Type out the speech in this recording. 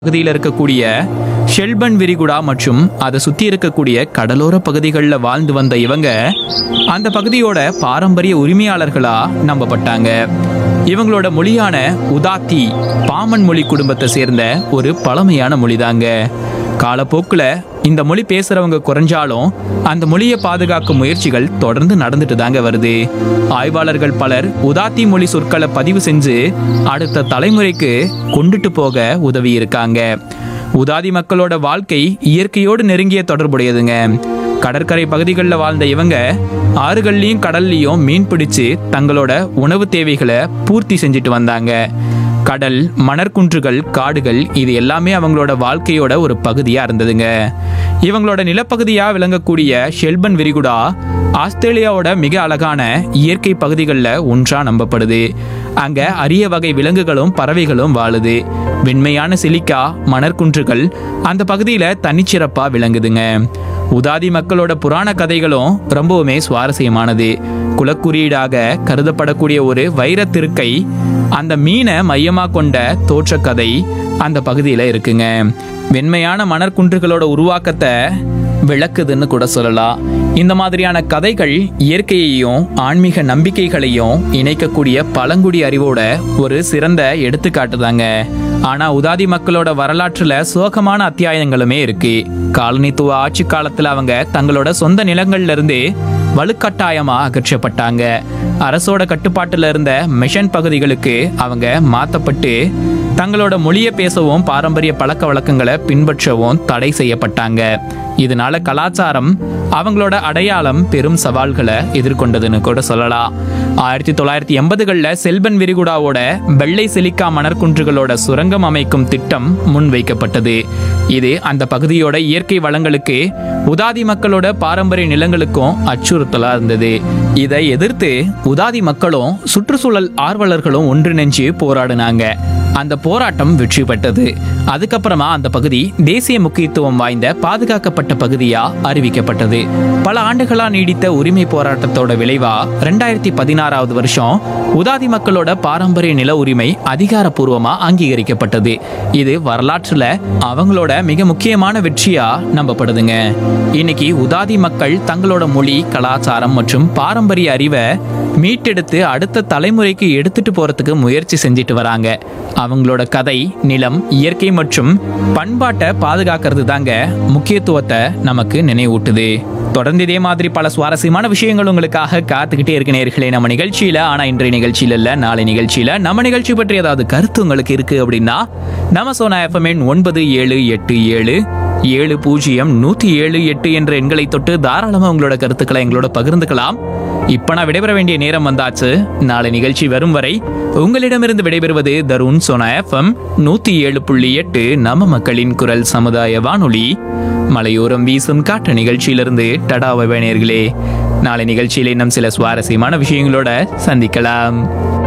பகுதியில் இருக்கக்கூடிய ஷெல்பன் விரிகுடா மற்றும் அதை சுத்தி இருக்கக்கூடிய கடலோர பகுதிகளில் வாழ்ந்து வந்த இவங்க அந்த பகுதியோட பாரம்பரிய உரிமையாளர்களா நம்பப்பட்டாங்க இவங்களோட மொழியான உதாத்தி பாமன் மொழி குடும்பத்தை சேர்ந்த ஒரு பழமையான மொழிதாங்க காலப்போக்கில் இந்த மொழி பேசுறவங்க குறைஞ்சாலும் அந்த மொழியை பாதுகாக்கும் முயற்சிகள் தொடர்ந்து நடந்துட்டு தாங்க வருது ஆய்வாளர்கள் பலர் உதாத்தி மொழி சொற்களை பதிவு செஞ்சு அடுத்த தலைமுறைக்கு கொண்டுட்டு போக உதவி இருக்காங்க உதாதி மக்களோட வாழ்க்கை இயற்கையோடு நெருங்கிய தொடர்புடையதுங்க கடற்கரை பகுதிகளில் வாழ்ந்த இவங்க ஆறுகள்லையும் கடல்லையும் மீன் பிடிச்சு தங்களோட உணவு தேவைகளை பூர்த்தி செஞ்சுட்டு வந்தாங்க கடல் மணற்குன்றுகள் காடுகள் இது எல்லாமே அவங்களோட வாழ்க்கையோட ஒரு பகுதியா இருந்ததுங்க இவங்களோட நிலப்பகுதியா விளங்கக்கூடிய ஷெல்பன் விரிகுடா ஆஸ்திரேலியாவோட மிக அழகான இயற்கை பகுதிகளில் ஒன்றா நம்பப்படுது அங்க அரிய வகை விலங்குகளும் பறவைகளும் வாழுது வெண்மையான சிலிக்கா மணற்குன்றுகள் அந்த பகுதியில தனிச்சிறப்பா விளங்குதுங்க உதாதி மக்களோட புராண கதைகளும் ரொம்பவுமே சுவாரஸ்யமானது குலக்குறியீடாக கருதப்படக்கூடிய ஒரு வைரத் திருக்கை அந்த மீனை மையமா கொண்ட தோற்றக்கதை அந்த பகுதியில் இருக்குங்க வெண்மையான மணற்குன்றுகளோட உருவாக்கத்தை விளக்குதுன்னு கூட சொல்லலாம் இந்த மாதிரியான கதைகள் இயற்கையையும் ஆன்மீக நம்பிக்கைகளையும் இணைக்கக்கூடிய பழங்குடி அறிவோட ஒரு சிறந்த எடுத்துக்காட்டு தாங்க ஆனா உதாதி மக்களோட வரலாற்றுல சோகமான அத்தியாயங்களுமே இருக்கு காலனித்துவ ஆட்சி காலத்துல அவங்க தங்களோட சொந்த நிலங்கள்ல இருந்து வலுக்கட்டாயமா அகற்றப்பட்டாங்க அரசோட கட்டுப்பாட்டுல இருந்த மிஷன் பகுதிகளுக்கு அவங்க மாத்தப்பட்டு தங்களோட மொழியை பேசவும் பாரம்பரிய பழக்க வழக்கங்களை பின்பற்றவும் தடை செய்யப்பட்டாங்க இதனால கலாச்சாரம் அவங்களோட அடையாளம் பெரும் சவால்களை எதிர்கொண்டதுன்னு கூட சொல்லலாம் ஆயிரத்தி தொள்ளாயிரத்தி எண்பதுகளில் செல்பன் விரிகுடாவோட வெள்ளை சிலிக்கா மணற்குன்றுகளோட சுரங்கம் அமைக்கும் திட்டம் முன்வைக்கப்பட்டது இது அந்த பகுதியோட இயற்கை வளங்களுக்கு உதாதி மக்களோட பாரம்பரிய நிலங்களுக்கும் அச்சுறுத்தலா இருந்தது இதை எதிர்த்து உதாதி மக்களும் சுற்றுச்சூழல் ஆர்வலர்களும் ஒன்றிணைஞ்சு போராடினாங்க அந்த போராட்டம் வெற்றி பெற்றது அதுக்கப்புறமா அந்த பகுதி தேசிய முக்கியத்துவம் வாய்ந்த பாதுகாக்கப்பட்ட பகுதியா அறிவிக்கப்பட்டது பல ஆண்டுகளா நீடித்த உரிமை போராட்டத்தோட விளைவா ரெண்டாயிரத்தி பதினாறாவது வருஷம் உதாதி மக்களோட பாரம்பரிய நில உரிமை அதிகாரப்பூர்வமா அங்கீகரிக்கப்பட்டது இது வரலாற்றுல அவங்களோட மிக முக்கியமான வெற்றியா நம்பப்படுதுங்க இன்னைக்கு உதாதி மக்கள் தங்களோட மொழி கலாச்சாரம் மற்றும் பாரம்பரிய அறிவை மீட்டெடுத்து அடுத்த தலைமுறைக்கு எடுத்துட்டு போறதுக்கு முயற்சி செஞ்சுட்டு வராங்க அவங்களோட கதை நிலம் இயற்கை மற்றும் பண்பாட்டை பாதுகாக்கிறது தாங்க முக்கியத்துவத்தை நமக்கு நினைவூட்டுது தொடர்ந்து இதே மாதிரி பல சுவாரஸ்யமான விஷயங்கள் உங்களுக்காக காத்துக்கிட்டே இருக்க நேர்களே நம்ம நிகழ்ச்சியில ஆனா இன்றைய நிகழ்ச்சியில இல்ல நாளை நிகழ்ச்சியில நம்ம நிகழ்ச்சி பற்றி ஏதாவது கருத்து உங்களுக்கு இருக்கு அப்படின்னா நம்ம சோனா எஃப்எம் ஒன்பது ஏழு எட்டு ஏழு ஏழு பூஜ்ஜியம் நூத்தி ஏழு எட்டு என்ற எண்களை தொட்டு தாராளமா உங்களோட கருத்துக்களை எங்களோட பகிர்ந்துக்கலாம் இப்ப நான் விடைபெற வேண்டிய நேரம் வந்தாச்சு நாளை நிகழ்ச்சி வரும் வரை உங்களிடமிருந்து விடைபெறுவது தருண் சோனா எஃப்எம் நூத்தி ஏழு புள்ளி எட்டு நம்ம மக்களின் குரல் சமுதாய வானொலி மலையோரம் வீசும் காற்று நிகழ்ச்சியிலிருந்து டடாவை நேயர்களே நாளை நிகழ்ச்சியில் இன்னும் சில சுவாரஸ்யமான விஷயங்களோட சந்திக்கலாம்